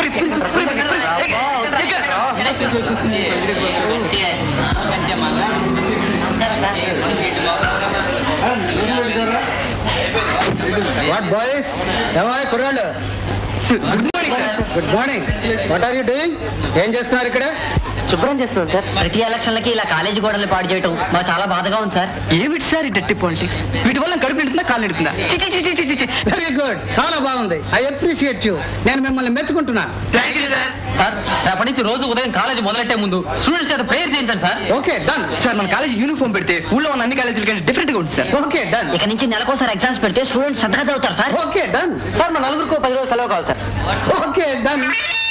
What boys ఏమాయ్ కుర్రాళ్ళు good morning good morning what are you doing ఏం చేస్తున్నారు ఇక్కడ శుభ్రం చేస్తున్నాం సార్ ప్రతి ఎలక్షన్లకి ఇలా కాలేజీ గోడలు పాడు చేయటం మాకు చాలా బాధగా ఉంది సార్ ఏమిటి సార్ ఈ డట్టి పాలిటిక్స్ వీటి వల్ల కడుపు నిండుతుందా కాలు నిండుతుందా చి, చి, చి, చి, చి, చి. వెరీ గుడ్ చాలా బాగుంది ఐ అప్రిషియేట్ యూ నేను మిమ్మల్ని మెచ్చుకుంటున్నాను సార్ రేపటి నుంచి రోజు ఉదయం కాలేజీ మొదలెట్టే ముందు స్టూడెంట్స్ చేత ప్రేయర్ చేయించండి సార్ ఓకే డన్ సార్ మన కాలేజీ యూనిఫామ్ పెడితే ఊళ్ళో ఉన్న అన్ని కాలేజీల కంటే డిఫరెంట్ గా ఉంటుంది సార్ ఓకే డన్ ఇక నుంచి నెలకోసారి ఎగ్జామ్స్ పెడితే స్టూడెంట్స్ శ్రద్ధగా చదువుతారు సార్ ఓకే డన్ సార్ మన నలుగురికి పది రోజులు సెలవు కావాలి సార్ ఓకే డన్